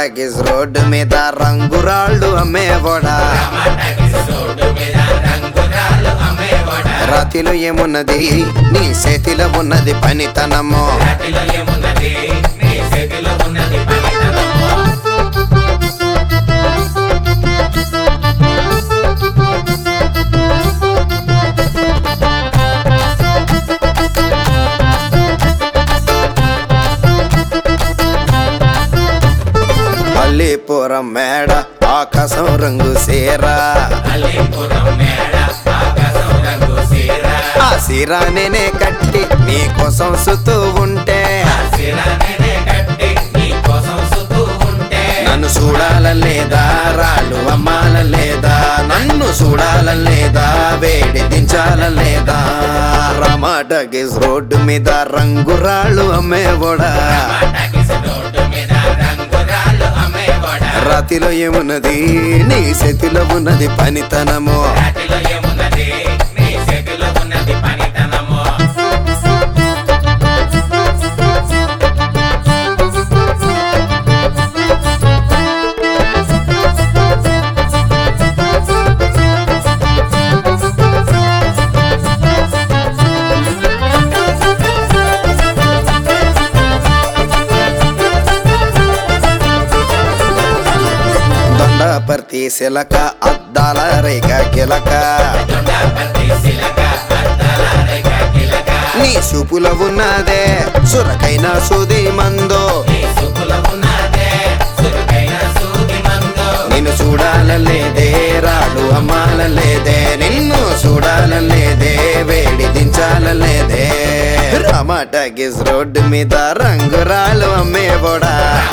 talkies road మీద రంగురాళ్ళు అమ్మేవాడా రాతిలో ఏమున్నది నీ చేతిలో ఉన్నది పనితనము మల్లీపురం మేడ ఆకాశం రంగు సేరా ఆ సీరా నేనే కట్టి నీకోసం సుతూ ఉంటే నన్ను చూడాల లేదా రాళ్ళు అమ్మాల లేదా నన్ను చూడాల లేదా వేడి దించాల లేదా రమాటగిస్ రోడ్డు మీద రంగురాళ్ళు అమ్మేవోడా రాతిలో ఏమున్నది నీ చేతిలో ఉన్నది పనితనము దొండపర్తి శిలక అద్దాల రేఖ కిలక నీ చూపులో ఉన్నదే సురకైన సుది మందో నిన్ను చూడాలలేదే రాడు అమ్మాలలేదే నిన్ను చూడాలలేదే వేడి దించాలలేదే రమాటగిస్ రోడ్డు మీద రంగురాలు అమ్మేవోడా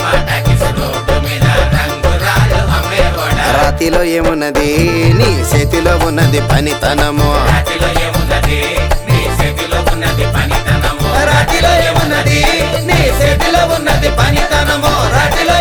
రాతిలో ఏమున్నది నీ చేతిలో ఉన్నది పనితనము రాతిలో ఏమున్నది నీ చేతిలో ఉన్నది పనితనము రాతిలో